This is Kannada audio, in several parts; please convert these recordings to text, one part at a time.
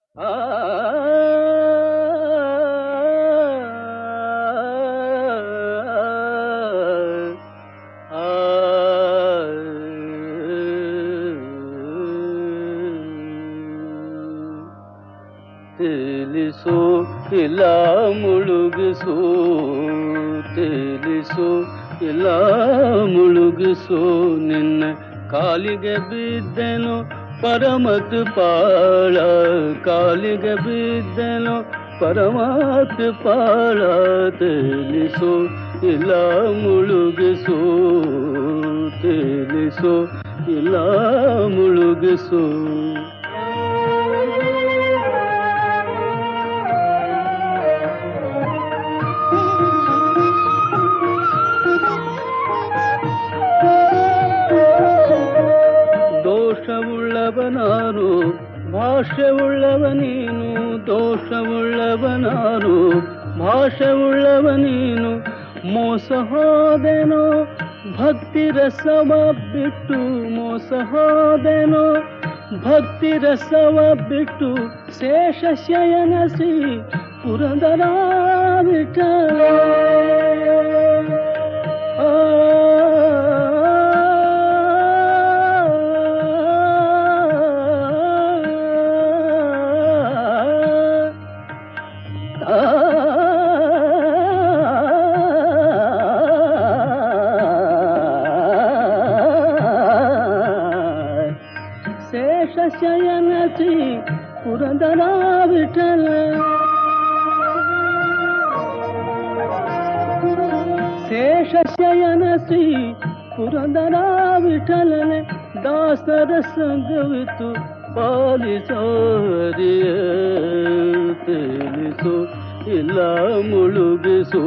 ತಿಳಿಸು ಇಲ್ಲ ಮುಳುಗಿಸು ತಿಳಿಸು ಇಲ್ಲ ಮುಳುಗಿಸು ನಿನ್ನ ಕಾಲಿಗೆ ಬಿದ್ದೆನು ಪರಮತ್ ಪಾಳ ಕಾಲಿಗೆ ಬಿದ್ದೆನು ಪರಮಾತ್ ಪಾಳ ತಿಳಿಸು ಇಲ್ಲ ಮುಳುಗಿಸು ತಿಳಿಸು ಇಲ್ಲ ಮುಳುಗಿಸು ದೋಷವುಳ್ಳವನಾರು ಭಾಷೆಯುಳ್ಳವ ನೀನು ದೋಷವುಳ್ಳವ ನಾನು ಭಾಷೆಯುಳ್ಳವ ನೀನು ಮೋಸ ಹೋದೆನೋ ಭಕ್ತಿ ರಸವ ಬಿಟ್ಟು ಮೋಸ ಹೋದೆನೋ ಭಕ್ತಿ ರಸವ ಬಿಟ್ಟು ಶೇಷ ಶಯನ ಶ್ರೀ ಪುರಂದರ ವಿಠಲ ಶೇಷ ಶಯನ ಶ್ರೀ ಪುರಂದರ ವಿಠಲ ಶೇಷ ಶಯನ ಶ್ರೀ ಪುರಂದರ ವಿಠಲನೆ ದಾಸರ ಸಂಗವಿತು ಪಾಲಿಸೋರಿಯ ತಿಳಿಸು ಇಲ್ಲ ಮುಳುಗಿಸು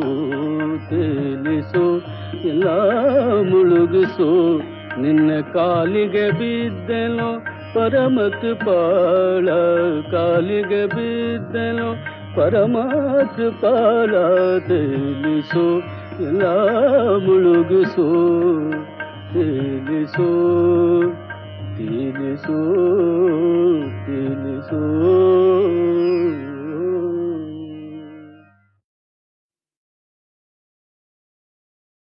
ತಿಳಿಸು ಇಲ್ಲ ಮುಳುಗಿಸು ನಿನ್ನ ಕಾಲಿಗೆ ಬಿದ್ದೆನೋ ಪರಮತ್ ಪಾಳ ಕಾಲಿಗೆ ಬಿದ್ದೆನೋ ಪರಮಾತ್ ಪಾಳ ತಿಳಿಸು ಇಲ್ಲ ಮುಳುಗಿಸು ತಿಳಿಸು ತಿಳಿಸು ತಿಳಿಸು